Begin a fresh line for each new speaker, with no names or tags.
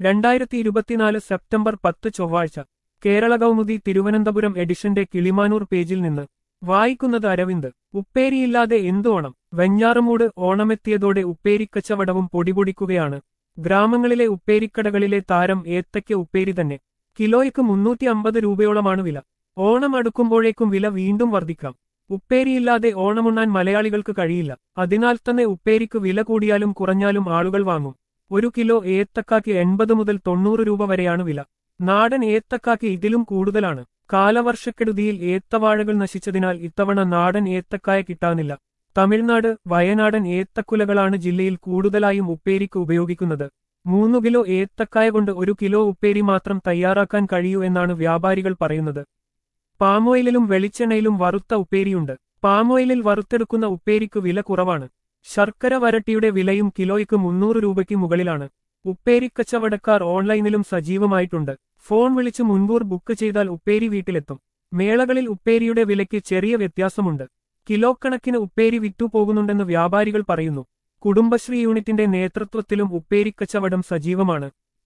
രണ്ടായിരത്തി ഇരുപത്തിനാല് സെപ്റ്റംബർ പത്ത് ചൊവ്വാഴ്ച കേരള കൗമുദി തിരുവനന്തപുരം എഡിഷന്റെ കിളിമാനൂർ പേജിൽ നിന്ന് വായിക്കുന്നത് അരവിന്ദ് ഉപ്പേരിയില്ലാതെ എന്തു ഓണം വെഞ്ഞാറമൂട് ഓണമെത്തിയതോടെ ഉപ്പേരിക്കച്ചവടവും പൊടിപൊടിക്കുകയാണ് ഗ്രാമങ്ങളിലെ ഉപ്പേരിക്കടകളിലെ താരം ഏത്തയ്ക്ക ഉപ്പേരി തന്നെ കിലോയ്ക്ക് മുന്നൂറ്റി അമ്പത് രൂപയോളമാണ് വില ഓണം അടുക്കുമ്പോഴേക്കും വില വീണ്ടും വർദ്ധിക്കാം ഉപ്പേരിയില്ലാതെ ഓണമുണ്ണാൻ മലയാളികൾക്ക് കഴിയില്ല അതിനാൽ തന്നെ ഉപ്പേരിക്ക് വില കൂടിയാലും കുറഞ്ഞാലും ആളുകൾ വാങ്ങും ഒരു കിലോ ഏത്തക്കാക്ക് എൺപത് മുതൽ തൊണ്ണൂറ് രൂപ വരെയാണ് വില നാടൻ ഏത്തക്കാക്ക് ഇതിലും കൂടുതലാണ് കാലവർഷക്കെടുതിയിൽ ഏത്തവാഴകൾ നശിച്ചതിനാൽ ഇത്തവണ നാടൻ ഏത്തക്കായ കിട്ടാനില്ല തമിഴ്നാട് വയനാടൻ ഏത്തക്കുലകളാണ് ജില്ലയിൽ കൂടുതലായും ഉപ്പേരിക്ക് ഉപയോഗിക്കുന്നത് മൂന്നു കിലോ ഏത്തക്കായ കൊണ്ട് ഒരു കിലോ ഉപ്പേരി മാത്രം തയ്യാറാക്കാൻ കഴിയൂ എന്നാണ് വ്യാപാരികൾ പറയുന്നത് പാമോയിലിലും വെളിച്ചെണ്ണയിലും വറുത്ത ഉപ്പേരിയുണ്ട് പാമോയിലിൽ വറുത്തെടുക്കുന്ന ഉപ്പേരിക്ക് വില കുറവാണ് ശർക്കര വരട്ടിയുടെ വിലയും കിലോയ്ക്ക് മുന്നൂറ് രൂപയ്ക്ക് മുകളിലാണ് ഉപ്പേരിക്കച്ചവടക്കാർ ഓൺലൈനിലും സജീവമായിട്ടുണ്ട് ഫോൺ വിളിച്ച് മുൻകൂർ ബുക്ക് ചെയ്താൽ ഉപ്പേരി വീട്ടിലെത്തും മേളകളിൽ ഉപ്പേരിയുടെ വിലയ്ക്ക് ചെറിയ വ്യത്യാസമുണ്ട് കിലോ കണക്കിന് ഉപ്പേരി വിറ്റുപോകുന്നുണ്ടെന്ന് വ്യാപാരികൾ പറയുന്നു കുടുംബശ്രീ യൂണിറ്റിന്റെ നേതൃത്വത്തിലും ഉപ്പേരിക്കച്ചവടം സജീവമാണ്